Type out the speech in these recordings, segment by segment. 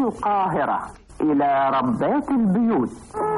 القاهرة إلى ربات البيوت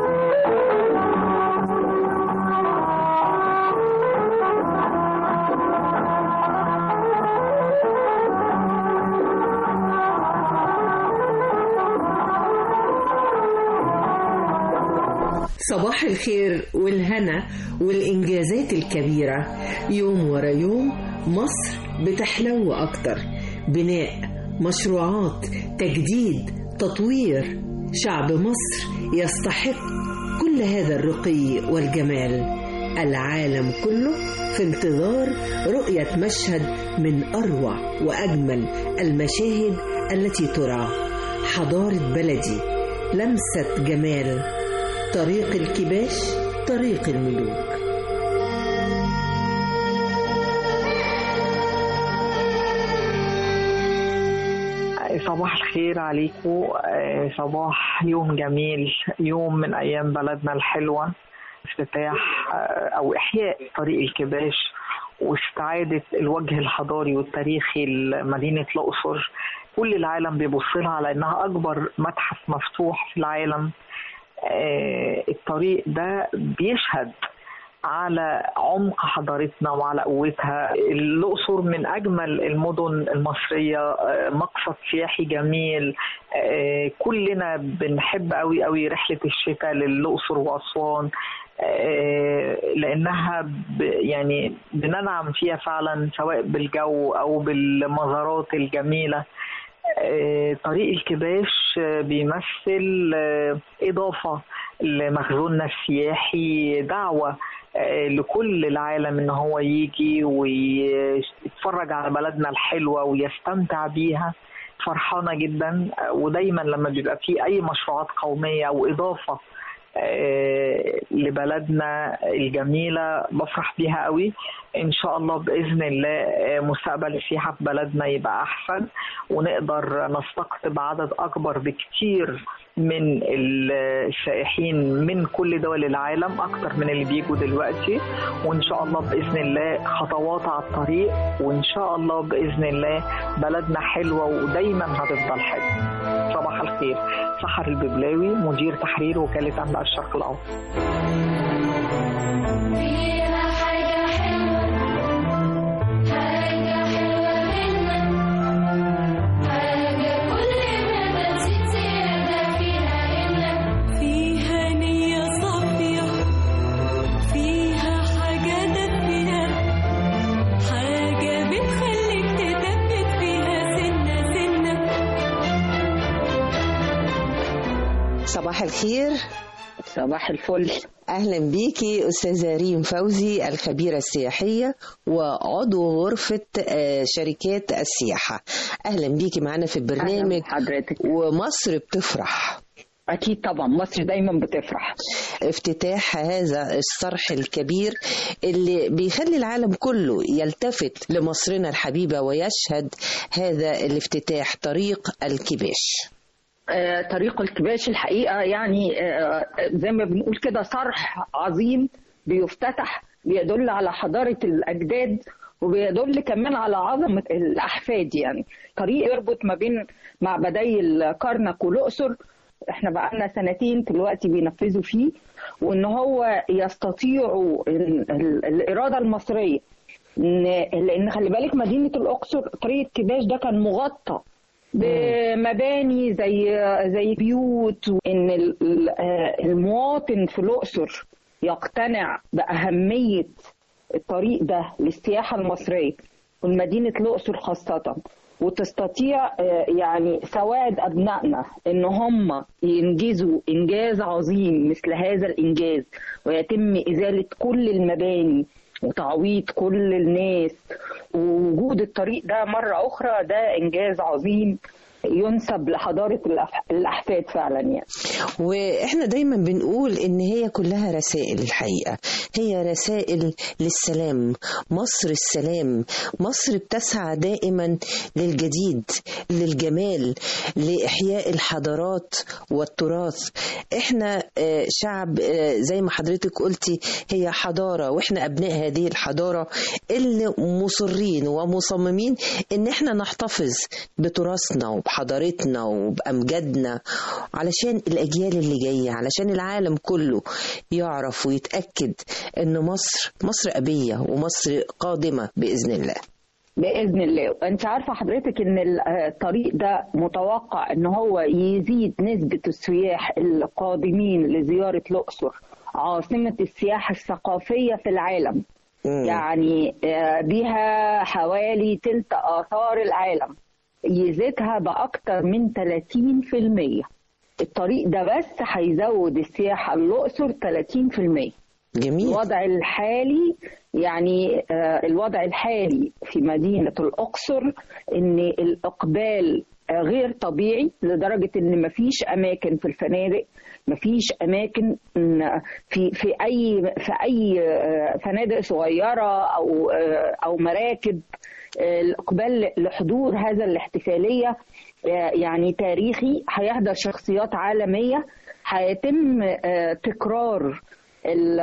صباح الخير والهنا والإنجازات الكبيرة يوم ورا يوم مصر بتحلو أكتر بناء مشروعات تجديد تطوير شعب مصر يستحق كل هذا الرقي والجمال العالم كله في انتظار رؤية مشهد من أروع وأجمل المشاهد التي ترى حضارة بلدي لمسة جمال طريق الكباش طريق الملوك صباح الخير عليكم صباح يوم جميل يوم من ايام بلدنا الحلوه افتتاح او احياء طريق الكباش واستعاده الوجه الحضاري والتاريخي لمدينه الاقصر كل العالم بيبص لها على انها اكبر متحف مفتوح في العالم الطريق ده بيشهد على عمق حضارتنا وعلى قوتها الأقصر من أجمل المدن المصرية مقصد سياحي جميل كلنا بنحب قوي قوي رحلة الشتاء للأقصر وأسوان لأنها يعني بننعم فيها فعلا سواء بالجو أو بالمزارات الجميلة طريق الكباش بيمثل إضافة لمخزوننا السياحي دعوة لكل العالم ان هو يجي ويتفرج على بلدنا الحلوه ويستمتع بيها فرحانه جدا ودايما لما بيبقى في اي مشروعات قوميه او اضافه لبلدنا الجميله بفرح بيها قوي ان شاء الله باذن الله مستقبل السياحه في بلدنا يبقى احسن ونقدر نستقطب عدد اكبر بكتير من السائحين من كل دول العالم اكتر من اللي بيجوا دلوقتي وان شاء الله باذن الله خطوات على الطريق وان شاء الله باذن الله بلدنا حلوه ودايما هتفضل حلوه صباح الخير سحر الببلاوي مدير تحرير وكاله انباء الشرق الاوسط صباح الخير صباح الفل اهلا بيكي استاذه ريم فوزي الخبيره السياحيه وعضو غرفه شركات السياحه اهلا بيكي معانا في البرنامج حضرتك ومصر بتفرح أكيد طبعا مصر دايما بتفرح افتتاح هذا الصرح الكبير اللي بيخلي العالم كله يلتفت لمصرنا الحبيبة ويشهد هذا الافتتاح طريق الكباش آه، طريق الكباش الحقيقه يعني آه، زي ما بنقول كده صرح عظيم بيفتتح بيدل على حضاره الاجداد وبيدل كمان على عظمه الاحفاد يعني طريق يربط ما بين معبدي الكرنك والاقصر احنا بقالنا سنتين دلوقتي بينفذوا فيه وان هو يستطيعوا الاراده المصريه لان خلي بالك مدينه الاقصر طريق كباش ده كان مغطى بمباني زي زي بيوت ان المواطن في الاقصر يقتنع باهميه الطريق ده للسياحه المصريه والمدينه الاقصر خاصه وتستطيع يعني سواد ابنائنا ان هم ينجزوا انجاز عظيم مثل هذا الانجاز ويتم ازاله كل المباني وتعويض كل الناس ووجود الطريق ده مرة أخرى ده إنجاز عظيم ينسب لحضارة الأحفاد فعلا يعني واحنا دايما بنقول ان هي كلها رسائل الحقيقه هي رسائل للسلام مصر السلام مصر بتسعى دائما للجديد للجمال لاحياء الحضارات والتراث احنا آه، شعب آه، زي ما حضرتك قلتي هي حضاره واحنا ابناء هذه الحضاره اللي مصرين ومصممين ان احنا نحتفظ بتراثنا وبحضارتنا وبامجادنا علشان الاجيال اللي جايه علشان العالم كله يعرف ويتاكد ان مصر مصر ابيه ومصر قادمه باذن الله باذن الله انت عارفه حضرتك ان الطريق ده متوقع ان هو يزيد نسبه السياح القادمين لزياره الاقصر عاصمه السياحه الثقافيه في العالم مم. يعني آه، بها حوالي تلت آثار العالم يزيدها بأكتر من 30% الطريق ده بس هيزود السياحة الأقصر 30% جميل الوضع الحالي يعني آه، الوضع الحالي في مدينة الأقصر إن الإقبال آه، غير طبيعي لدرجة إن مفيش أماكن في الفنادق مفيش أماكن إن في في أي في أي آه، فنادق صغيرة أو آه، أو مراكب آه، الإقبال لحضور هذا الاحتفالية آه، يعني تاريخي هيحضر شخصيات عالمية هيتم آه، تكرار ال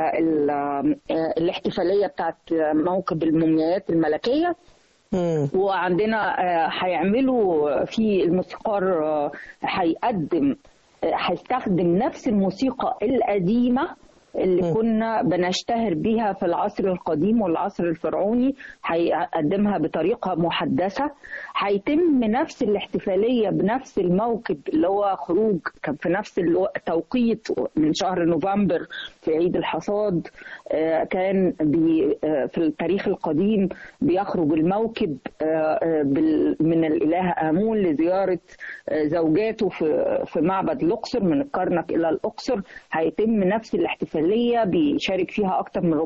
ال الاحتفاليه بتاعت موكب المومياوات الملكيه مم. وعندنا آه، هيعملوا في الموسيقار آه، هيقدم آه، هيستخدم نفس الموسيقى القديمه اللي كنا بنشتهر بيها في العصر القديم والعصر الفرعوني هيقدمها بطريقة محدثة هيتم نفس الاحتفالية بنفس الموكب اللي هو خروج كان في نفس التوقيت من شهر نوفمبر في عيد الحصاد آه، كان بي آه، في التاريخ القديم بيخرج الموكب آه، آه، بال- من الإله آمون لزيارة آه، زوجاته في في معبد الأقصر من الكرنك إلى الأقصر هيتم نفس الاحتفالية بيشارك فيها أكثر من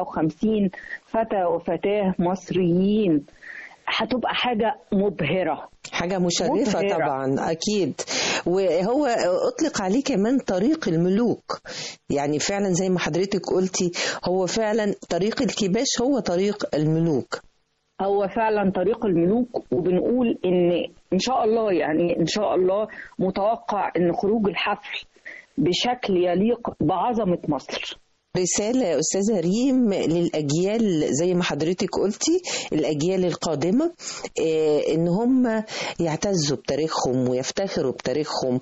450 فتى وفتاة مصريين هتبقى حاجة مبهرة حاجة مشرفة مبهرة. طبعا أكيد وهو أطلق عليه كمان طريق الملوك يعني فعلا زي ما حضرتك قلتي هو فعلا طريق الكباش هو طريق الملوك هو فعلا طريق الملوك وبنقول ان ان شاء الله يعني ان شاء الله متوقع ان خروج الحفل بشكل يليق بعظمة مصر رسالة يا أستاذة ريم للأجيال زي ما حضرتك قلتي الأجيال القادمة آه، إن هم يعتزوا بتاريخهم ويفتخروا بتاريخهم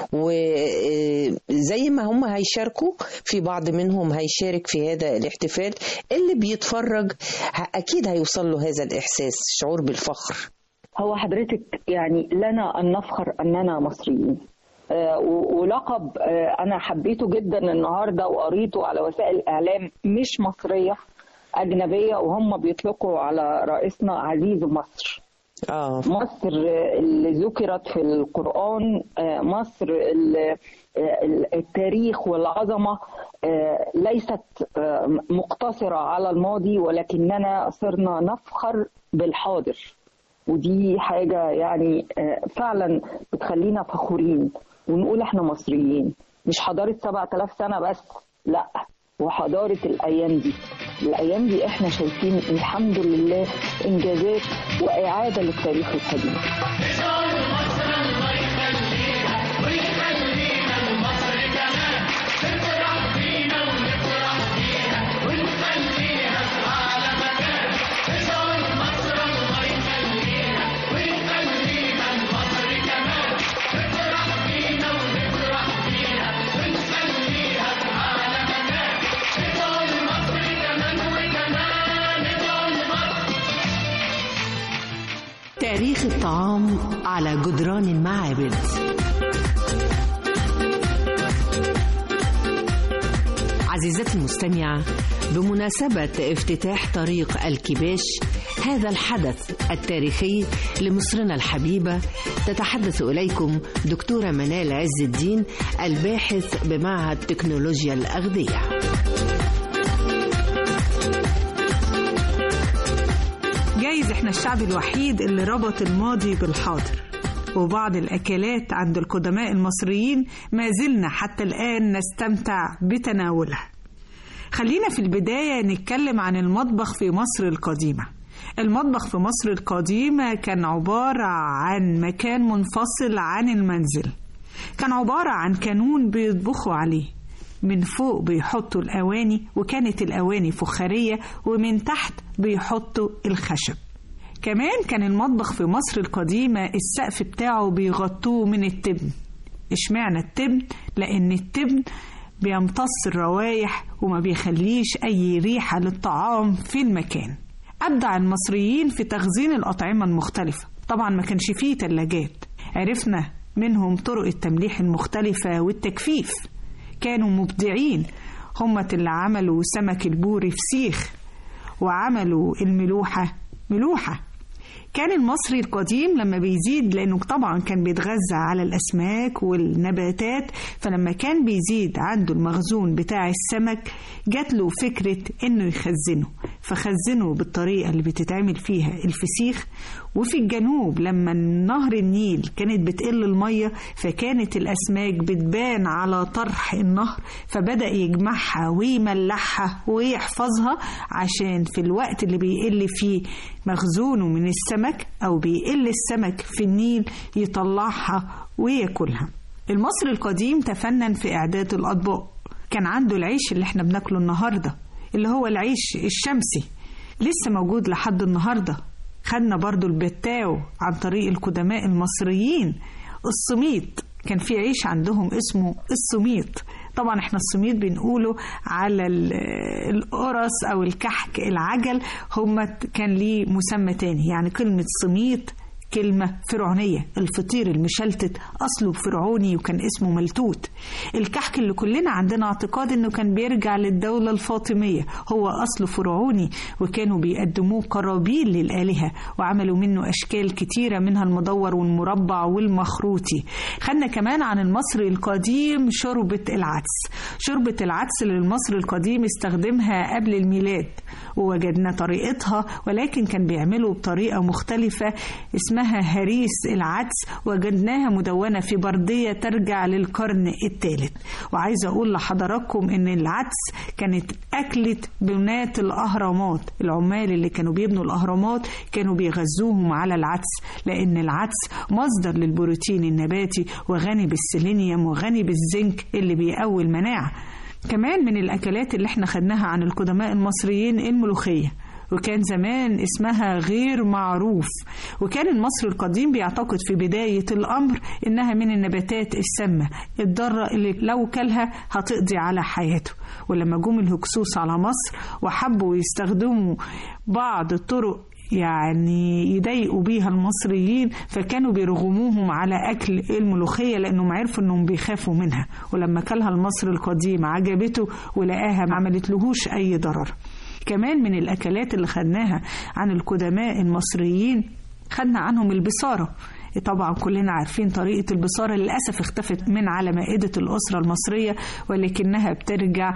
وزي ما هم هيشاركوا في بعض منهم هيشارك في هذا الاحتفال اللي بيتفرج ه- أكيد هيوصل له هذا الإحساس شعور بالفخر هو حضرتك يعني لنا ان نفخر اننا مصريين آه، و- ولقب آه، انا حبيته جدا النهارده وقريته على وسائل الاعلام مش مصريه اجنبيه وهم بيطلقوا على رئيسنا عزيز مصر آه مصر اللي ذكرت في القرآن آه، مصر اللي آه، التاريخ والعظمة آه، ليست آه، مقتصرة على الماضي ولكننا صرنا نفخر بالحاضر ودي حاجة يعني آه، فعلا بتخلينا فخورين ونقول احنا مصريين مش حضارة 7000 سنة بس لا وحضارة الأيام دي الأيام دي احنا شايفين الحمد لله إنجازات وإعادة للتاريخ القديم تاريخ الطعام على جدران المعابد عزيزتي المستمعة بمناسبة افتتاح طريق الكباش هذا الحدث التاريخي لمصرنا الحبيبة تتحدث إليكم دكتورة منال عز الدين الباحث بمعهد تكنولوجيا الأغذية جايز احنا الشعب الوحيد اللي ربط الماضي بالحاضر وبعض الأكلات عند القدماء المصريين ما زلنا حتى الآن نستمتع بتناولها خلينا في البداية نتكلم عن المطبخ في مصر القديمة المطبخ في مصر القديمة كان عبارة عن مكان منفصل عن المنزل كان عبارة عن كانون بيطبخوا عليه من فوق بيحطوا الأواني وكانت الأواني فخارية ومن تحت بيحطوا الخشب كمان كان المطبخ في مصر القديمة السقف بتاعه بيغطوه من التبن اشمعنى التبن؟ لأن التبن بيمتص الروايح وما بيخليش أي ريحة للطعام في المكان أبدع المصريين في تخزين الأطعمة المختلفة طبعا ما كانش فيه تلاجات عرفنا منهم طرق التمليح المختلفة والتجفيف كانوا مبدعين هم اللي عملوا سمك البوري فسيخ وعملوا الملوحة ملوحة كان المصري القديم لما بيزيد لأنه طبعا كان بيتغذى على الأسماك والنباتات فلما كان بيزيد عنده المخزون بتاع السمك جات له فكرة إنه يخزنه فخزنه بالطريقة اللي بتتعمل فيها الفسيخ وفي الجنوب لما نهر النيل كانت بتقل المية فكانت الأسماك بتبان على طرح النهر فبدأ يجمعها ويملحها ويحفظها عشان في الوقت اللي بيقل فيه مخزونه من السمك أو بيقل السمك في النيل يطلعها وياكلها المصري القديم تفنن في إعداد الأطباق كان عنده العيش اللي احنا بناكله النهاردة اللي هو العيش الشمسي لسه موجود لحد النهارده خدنا برضو البتاو عن طريق القدماء المصريين السميط كان في عيش عندهم اسمه السميط طبعا احنا السميط بنقوله على القرص او الكحك العجل هم كان ليه مسمى تاني يعني كلمة سميط كلمة فرعونية الفطير المشلتت أصله فرعوني وكان اسمه ملتوت الكحك اللي كلنا عندنا اعتقاد أنه كان بيرجع للدولة الفاطمية هو أصله فرعوني وكانوا بيقدموه قرابيل للآلهة وعملوا منه أشكال كتيرة منها المدور والمربع والمخروطي خدنا كمان عن المصري القديم شوربة العدس شوربة العدس اللي المصري القديم استخدمها قبل الميلاد ووجدنا طريقتها ولكن كان بيعملوا بطريقة مختلفة اسمها هريس العدس وجدناها مدونة في بردية ترجع للقرن الثالث وعايزة أقول لحضراتكم إن العدس كانت أكلة بناة الأهرامات العمال اللي كانوا بيبنوا الأهرامات كانوا بيغذوهم على العدس لأن العدس مصدر للبروتين النباتي وغني بالسيلينيوم وغني بالزنك اللي بيقوي المناعة كمان من الأكلات اللي احنا خدناها عن القدماء المصريين الملوخية وكان زمان اسمها غير معروف وكان المصري القديم بيعتقد في بداية الأمر إنها من النباتات السامة الضارة اللي لو كلها هتقضي على حياته ولما جم الهكسوس على مصر وحبوا يستخدموا بعض الطرق يعني يضايقوا بيها المصريين فكانوا بيرغموهم على أكل الملوخية لأنهم عرفوا أنهم بيخافوا منها ولما كلها المصري القديم عجبته ولقاها ما عملتلهوش أي ضرر كمان من الأكلات اللي خدناها عن القدماء المصريين خدنا عنهم البصارة طبعا كلنا عارفين طريقة البصارة للأسف اختفت من على مائدة الأسرة المصرية ولكنها بترجع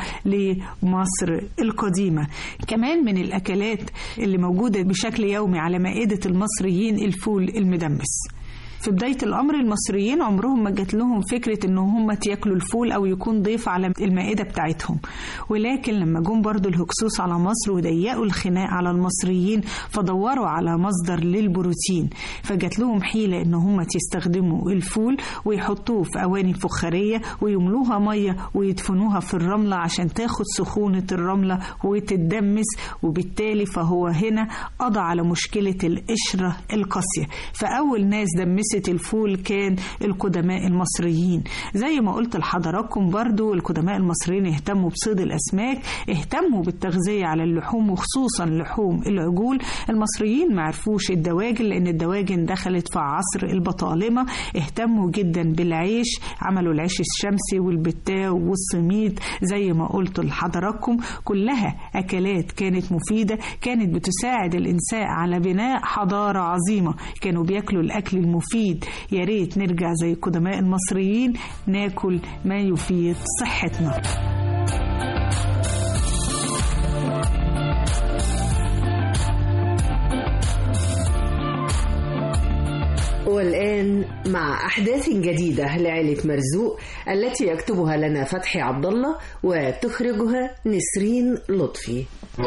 لمصر القديمة كمان من الأكلات اللي موجودة بشكل يومي على مائدة المصريين الفول المدمس في بداية الأمر المصريين عمرهم ما جات لهم فكرة إن هم ياكلوا الفول أو يكون ضيف على المائدة بتاعتهم ولكن لما جم برضو الهكسوس على مصر وضيقوا الخناق على المصريين فدوروا على مصدر للبروتين فجات لهم حيلة إن هم يستخدموا الفول ويحطوه في أواني فخارية ويملوها مية ويدفنوها في الرملة عشان تاخد سخونة الرملة وتتدمس وبالتالي فهو هنا قضى على مشكلة القشرة القاسية فأول ناس دمست مؤسسة الفول كان القدماء المصريين زي ما قلت لحضراتكم برضو القدماء المصريين اهتموا بصيد الأسماك اهتموا بالتغذية على اللحوم وخصوصا لحوم العجول المصريين ما عرفوش الدواجن لأن الدواجن دخلت في عصر البطالمة اهتموا جدا بالعيش عملوا العيش الشمسي والبتاو والسميد زي ما قلت لحضراتكم كلها أكلات كانت مفيدة كانت بتساعد الإنسان على بناء حضارة عظيمة كانوا بياكلوا الأكل المفيد مفيد يا ريت نرجع زي القدماء المصريين ناكل ما يفيد صحتنا والآن مع أحداث جديدة لعائلة مرزوق التي يكتبها لنا فتحي عبد الله وتخرجها نسرين لطفي.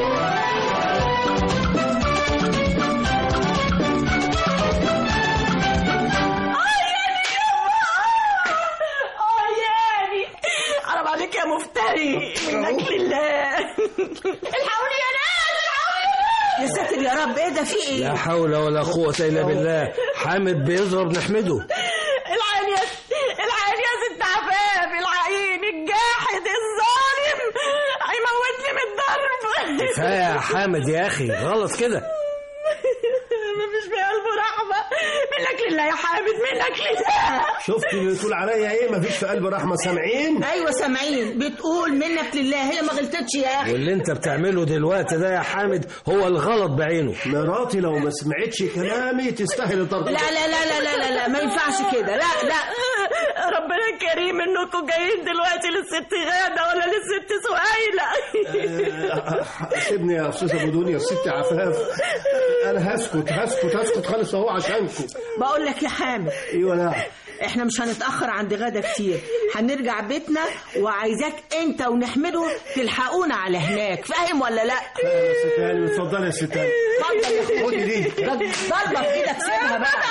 حرام عليك يا مفتري منك لله الحقوني يا ناس الحقوني يا ساتر يا رب ايه ده في ايه لا حول ولا قوة إلا بالله حامد بيضرب نحمده العين يا العين يا ست عفاف العين الجاحد الظالم هيموتني من الضرب كفاية يا حامد يا أخي غلط كده مفيش في قلبه رحمة منك لله يا حامد منك لله شفت اللي بتقول عليا ايه مفيش في قلب رحمه سامعين ايوه سامعين بتقول منك لله هي ما غلطتش يا اخي واللي انت بتعمله دلوقتي ده يا حامد هو الغلط بعينه مراتي لو ما سمعتش كلامي تستاهل الضرب لا لا لا لا لا لا, لا ما ينفعش كده لا لا ربنا كريم انكم جايين دلوقتي للست غادة ولا للست سهيلة آه، سيبني يا استاذ ابو دنيا الست عفاف انا هسكت هسكت هسكت خالص اهو عشانكم بقول لك يا حامد ايوه نعم احنا مش هنتاخر عند غدا كتير هنرجع بيتنا وعايزاك انت ونحمده تلحقونا على هناك فاهم ولا لا يا ست هاني اتفضلي يا ست هاني اتفضل يا اخويا خدي دي ده ضربه في ايدك سيبها بقى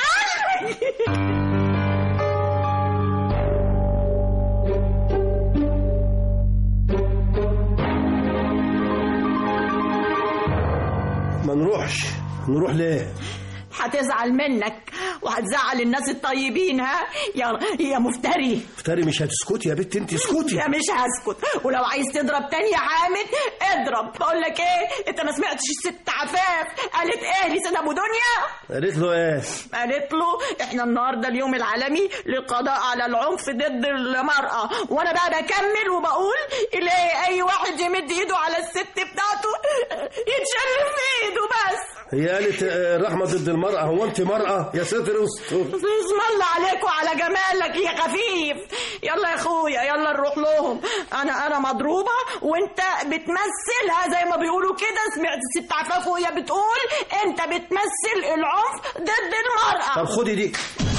ما نروحش نروح ليه هتزعل منك وهتزعل الناس الطيبين ها يا يا مفتري افتري مش هتسكتي يا بنت انت اسكتي يا مش هسكت ولو عايز تضرب تاني يا حامد اضرب بقول لك ايه انت ما سمعتش الست عفاف قالت ايه لسيد ابو دنيا قالت له ايه قالت له احنا النهارده اليوم العالمي للقضاء على العنف ضد المرأة وانا بقى بكمل وبقول الاقي اي واحد يمد ايده على الست بتاعته يتشل في ايده بس هي قالت آه، رحمه ضد المراه هو انت مراه يا ساتر استر اسم الله عليك وعلى جمالك يا خفيف يلا يا اخويا يلا نروح لهم انا انا مضروبه وانت بتمثلها زي ما بيقولوا كده سمعت الست عفاف وهي بتقول انت بتمثل العنف ضد المراه طب خدي دي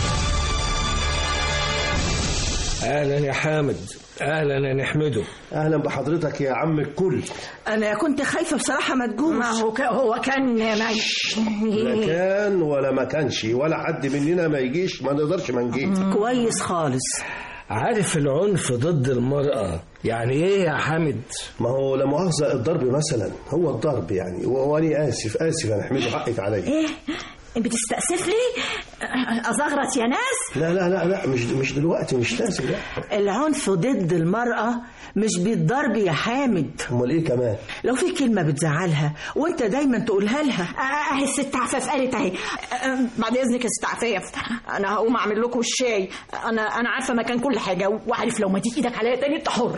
أهلا يا حامد أهلا يا نحمده اهلا بحضرتك يا عم الكل انا كنت خايفه بصراحه ما تجوش ما هو ك- هو كان لا كان ولا ما كانش ولا حد مننا ما يجيش ما نقدرش ما نجيش كويس خالص عارف العنف ضد المرأة يعني إيه يا حامد ما هو لا مؤاخذه الضرب مثلا هو الضرب يعني و- وانا اسف اسف انا احمد حقك عليا ايه بتستأسف لي ازغرط يا ناس لا لا لا لا مش مش دلوقتي مش لازم لا العنف ضد المرأة مش بالضرب يا حامد امال ايه كمان لو في كلمة بتزعلها وانت دايما تقولها لها آه، اهي الست عفاف قالت اهي آه، بعد اذنك يا ست عفاف انا هقوم اعمل لكم الشاي انا انا عارفه مكان كل حاجه وعارف لو مديت ايدك عليا تاني انت حر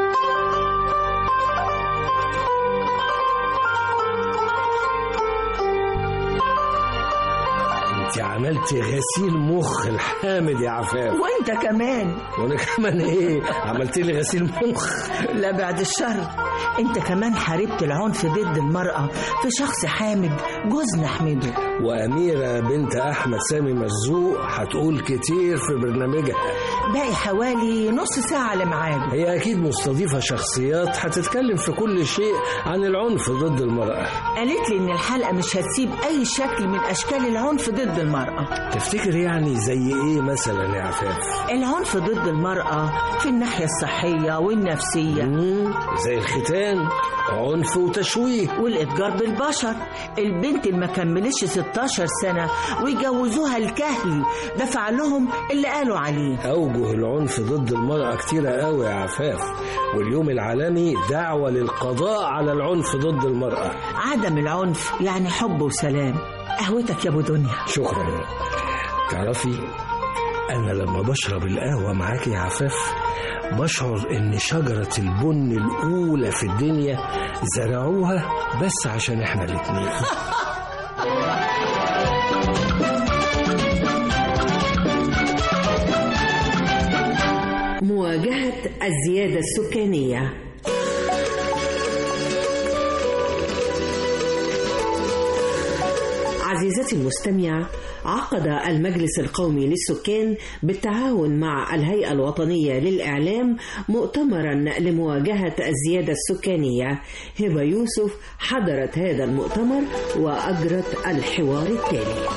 أنت عملت غسيل مخ الحامد يا عفاف وانت كمان وأنا كمان إيه عملت لي غسيل مخ لا بعد الشر انت كمان حاربت العنف ضد المرأة في شخص حامد جوز نحمده وأميرة بنت أحمد سامي مرزوق هتقول كتير في برنامجها باقي حوالي نص ساعة لميعاده هي أكيد مستضيفة شخصيات هتتكلم في كل شيء عن العنف ضد المرأة قالت لي ان الحلقة مش هتسيب اي شكل من اشكال العنف ضد المرأة تفتكر يعني زي إيه مثلا يا عفاف العنف ضد المرأة في الناحية الصحية والنفسية مم، زي الختان عنف وتشويه والإتجار بالبشر البنت اللي ما كملتش 16 سنة ويجوزوها الكهل دفع لهم اللي قالوا عليه أوجه العنف ضد المرأة كتيرة قوي يا عفاف واليوم العالمي دعوة للقضاء على العنف ضد المرأة عدم العنف يعني حب وسلام قهوتك يا ابو دنيا شكرا تعرفي أنا لما بشرب القهوة معاك يا عفاف بشعر إن شجرة البن الأولى في الدنيا زرعوها بس عشان إحنا الاتنين مواجهة الزيادة السكانية عزيزتي المستمعة عقد المجلس القومي للسكان بالتعاون مع الهيئة الوطنية للإعلام مؤتمرا لمواجهة الزيادة السكانية هبة يوسف حضرت هذا المؤتمر وأجرت الحوار التالي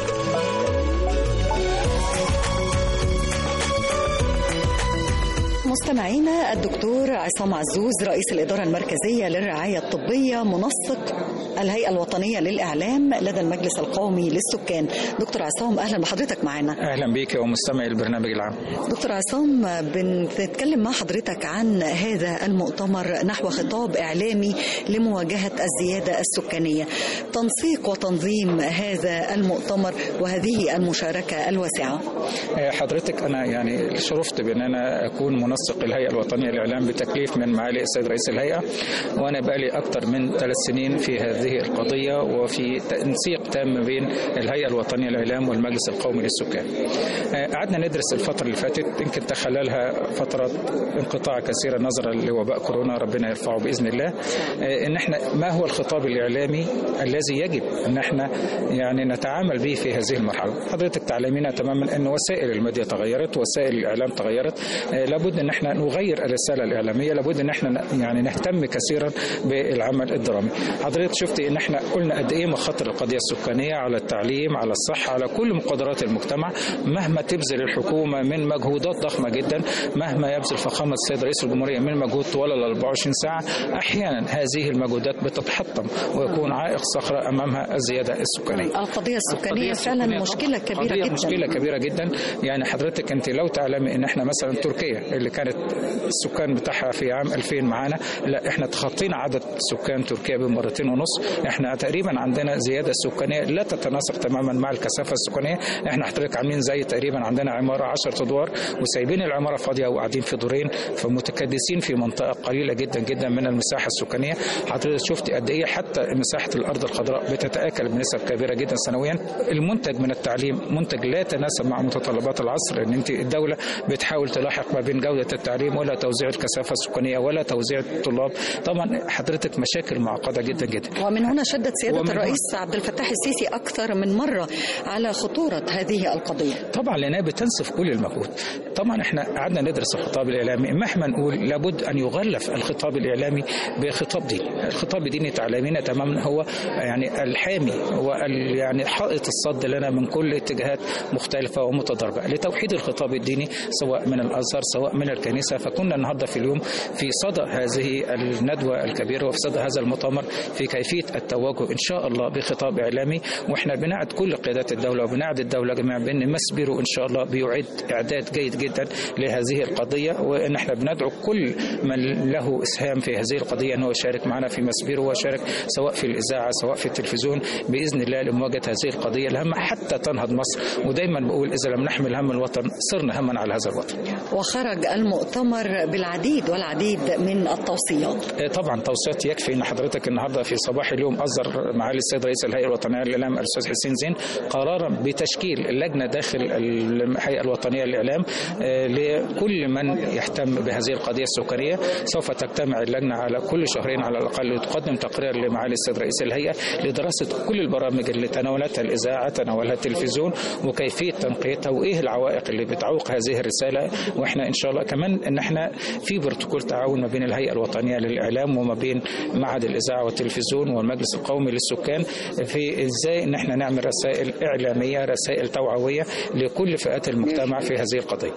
مستمعينا الدكتور عصام عزوز رئيس الإدارة المركزية للرعاية الطبية منسق الهيئة الوطنية للإعلام لدى المجلس القومي للسكان دكتور عصام أهلا بحضرتك معنا اهلا بيك ومستمعي البرنامج العام دكتور عصام بنتكلم مع حضرتك عن هذا المؤتمر نحو خطاب إعلامي لمواجهة الزيادة السكانية تنسيق وتنظيم هذا المؤتمر وهذه المشاركة الواسعة آه، حضرتك انا يعني شرفت بان انا اكون منسق الهيئه الوطنيه للاعلام بتكليف من معالي السيد رئيس الهيئه وانا بقالي اكثر من ثلاث سنين في هذه القضيه وفي تنسيق تام بين الهيئه الوطنيه للاعلام والمجلس القومي للسكان. آه، قعدنا ندرس الفتره اللي فاتت يمكن تخللها فتره انقطاع كثيره نظرا لوباء كورونا ربنا يرفعه باذن الله آه، ان احنا ما هو الخطاب الاعلامي الذي يجب ان احنا يعني نتعامل به في هذه المرحله. حضرتك تعلمين تماما ان وسائل الميديا تغيرت وسائل الاعلام تغيرت آه، لابد ان احنا نغير الرساله الاعلاميه لابد ان احنا ن- يعني نهتم كثيرا بالعمل الدرامي حضرتك شفتي ان احنا قلنا قد ايه مخاطر القضيه السكانيه على التعليم على الصحه على كل مقدرات المجتمع مهما تبذل الحكومه من مجهودات ضخمه جدا مهما يبذل فخامه السيد رئيس الجمهوريه من مجهود طوال ال 24 ساعه احيانا هذه المجهودات بتتحطم ويكون عائق صخره امامها الزياده السكانيه القضية السكانية القضية فعلا السكانية مشكلة كبيرة قضية جدا مشكلة كبيرة جدا يعني حضرتك انت لو تعلمي ان احنا مثلا تركيا اللي كانت السكان بتاعها في عام 2000 معانا لا احنا تخطينا عدد سكان تركيا بمرتين ونص احنا تقريبا عندنا زيادة سكانية لا تتناسق تماما مع الكثافة السكانية احنا حضرتك عاملين زي تقريبا عندنا عمارة 10 ادوار وسايبين العمارة فاضية وقاعدين في دورين فمتكدسين في منطقة قليلة جدا جدا من المساحة السكانية حضرتك شفت قد ايه حتى مساحة الارض الخضراء بتتآكل بنسب كبيرة جدا سنويا المنتج من التعليم منتج لا يتناسب مع متطلبات العصر لان انت الدولة بتحاول تلاحق ما بين جودة التعليم ولا توزيع الكثافة السكانية ولا توزيع الطلاب طبعا حضرتك مشاكل معقدة جدا جدا ومن هنا شدت سيادة ومن الرئيس عبد الفتاح السيسي أكثر من مرة على خطورة هذه القضية طبعا لانها بتنسف كل المجهود طبعا احنا قعدنا ندرس الخطاب الاعلامي مهما نقول لابد ان يغلف الخطاب الاعلامي بخطاب ديني الخطاب الديني تعلمين تماما هو يعني الحامي وال يعني حائط الصد لنا من كل اتجاهات مختلفه ومتضاربه لتوحيد الخطاب الديني سواء من الازهر سواء من الكنيسه فكنا النهارده في اليوم في صدى هذه الندوه الكبيره وفي صدى هذا المؤتمر في كيفيه التواجه ان شاء الله بخطاب اعلامي واحنا بنعد كل قيادات الدوله وبنعد الدوله جميعا بان مسبيرو ان شاء الله بيعد اعداد جيد جدا لهذه القضيه وان احنا بندعو كل من له اسهام في هذه القضيه ان هو يشارك معنا في مسبيرو ويشارك سواء في الاذاعه سواء في التلفزيون باذن الله لمواجهه هذه القضيه الهامه حتى تنهض مصر ودايما بقول اذا لم نحمل هم الوطن صرنا هما على هذا الوطن. وخرج المؤتمر بالعديد والعديد من التوصيات آه، طبعا توصيات يكفي ان حضرتك النهارده في صباح اليوم اصدر معالي السيد رئيس الهيئه الوطنيه للاعلام الاستاذ حسين زين قرارا بتشكيل اللجنه داخل الهيئه الوطنيه للاعلام آه، لكل من يهتم بهذه القضيه السكريه سوف تجتمع اللجنه على كل شهرين على الاقل وتقدم تقرير لمعالي السيد رئيس الهيئه لدراسه كل البرامج اللي تناولتها الاذاعه تناولها التلفزيون وكيفيه تنقيتها وايه العوائق اللي بتعوق هذه الرساله واحنا ان شاء الله كمان ان احنا في بروتوكول تعاون ما بين الهيئه الوطنيه للاعلام وما بين معهد الاذاعه والتلفزيون والمجلس القومي للسكان في ازاي ان احنا نعمل رسائل اعلاميه رسائل توعويه لكل فئات المجتمع في هذه القضيه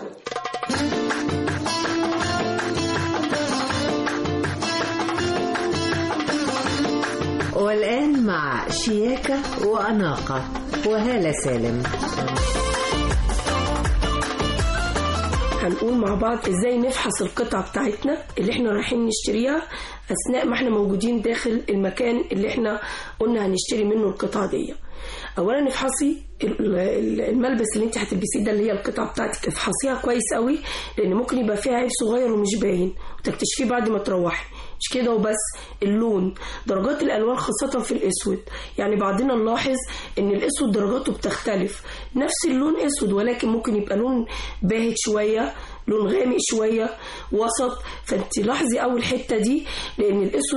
والآن مع شياكة وأناقة وهالة سالم هنقول مع بعض ازاي نفحص القطعة بتاعتنا اللي احنا رايحين نشتريها اثناء ما احنا موجودين داخل المكان اللي احنا قلنا هنشتري منه القطعة دي اولا افحصي ال- ال- الملبس اللي انت هتلبسيه ده اللي هي القطعه بتاعتك افحصيها كويس قوي لان ممكن يبقى فيها عيب صغير ومش باين وتكتشفيه بعد ما تروحي مش كده وبس اللون درجات الالوان خاصه في الاسود يعني بعضنا نلاحظ ان الاسود درجاته بتختلف نفس اللون اسود ولكن ممكن يبقى لون باهت شويه لون غامق شويه وسط فانت لاحظي اول حته دي لان الاسود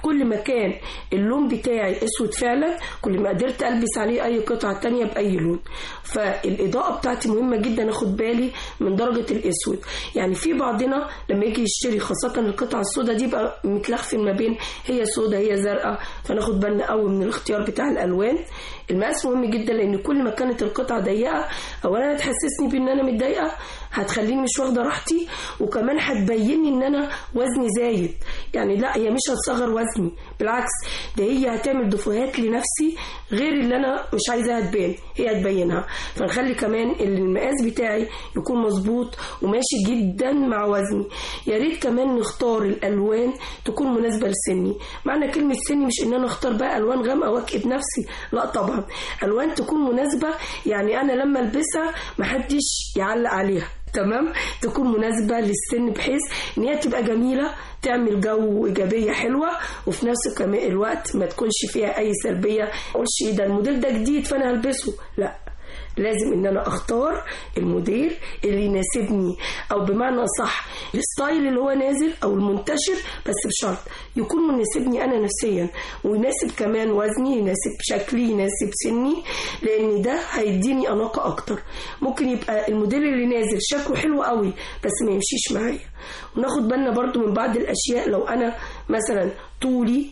كل ما كان اللون بتاعي اسود فعلا كل ما قدرت البس عليه اي قطعه تانية باي لون فالاضاءه بتاعتي مهمه جدا اخد بالي من درجه الاسود يعني في بعضنا لما يجي يشتري خاصه القطعه السوداء دي بقى متلخفن ما بين هي سوداء هي زرقاء فناخد بالنا قوي من الاختيار بتاع الالوان المقاس مهم جدا لان كل ما كانت القطعه ضيقه اولا هتحسسني بان انا متضايقه هتخليني مش واخده راحتي وكمان هتبين لي ان انا وزني زايد يعني لا هي مش هتصغر وزني بالعكس ده هي هتعمل دفوهات لنفسي غير اللي انا مش عايزاها تبان هي هتبينها فنخلي كمان اللي المقاس بتاعي يكون مظبوط وماشي جدا مع وزني يا ريت كمان نختار الالوان تكون مناسبه لسني معنى كلمه سني مش ان انا اختار بقى الوان غامقه واكئب نفسي لا طبعا الوان تكون مناسبه يعني انا لما البسها محدش يعلق عليها تمام تكون مناسبة للسن بحيث ان هي تبقى جميلة تعمل جو ايجابية حلوة وفي نفس كم- الوقت ما تكونش فيها اي سلبية اقولش ايه ده الموديل ده جديد فانا هلبسه لا لازم ان انا اختار الموديل اللي يناسبني او بمعنى صح الستايل اللي هو نازل او المنتشر بس بشرط يكون مناسبني انا نفسيا ويناسب كمان وزني يناسب شكلي يناسب سني لان ده هيديني اناقه اكتر ممكن يبقى الموديل اللي نازل شكله حلو قوي بس ما يمشيش معايا وناخد بالنا برضو من بعض الاشياء لو انا مثلا طولي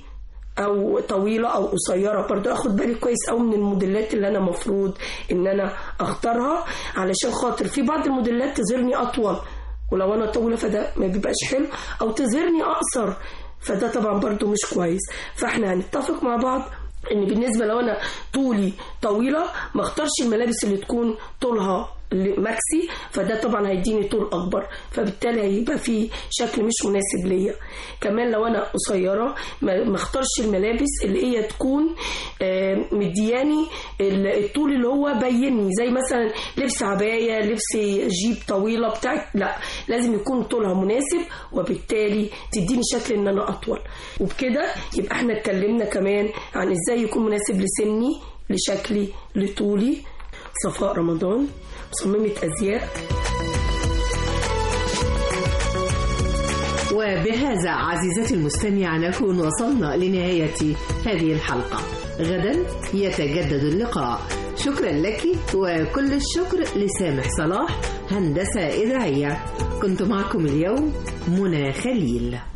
او طويله او قصيره برضو اخد بالي كويس قوي من الموديلات اللي انا مفروض ان انا اختارها علشان خاطر في بعض الموديلات تظهرني اطول ولو انا طويله فده ما بيبقاش حلو او تظهرني اقصر فده طبعا برضو مش كويس فاحنا هنتفق مع بعض ان بالنسبه لو انا طولي طويله ما اختارش الملابس اللي تكون طولها ماكسي فده طبعا هيديني طول اكبر فبالتالي هيبقى في شكل مش مناسب ليا كمان لو انا قصيره ما ما اختارش الملابس اللي هي تكون آه، مدياني ال- الطول اللي هو بيني زي مثلا لبس عبايه لبس جيب طويله بتاع لا لازم يكون طولها مناسب وبالتالي تديني شكل ان انا اطول وبكده يبقى احنا اتكلمنا كمان عن ازاي يكون مناسب لسني لشكلي لطولي صفاء رمضان مصممة أزياء وبهذا عزيزتي المستمعة نكون وصلنا لنهاية هذه الحلقة غدا يتجدد اللقاء شكرا لك وكل الشكر لسامح صلاح هندسة إذاعية كنت معكم اليوم منى خليل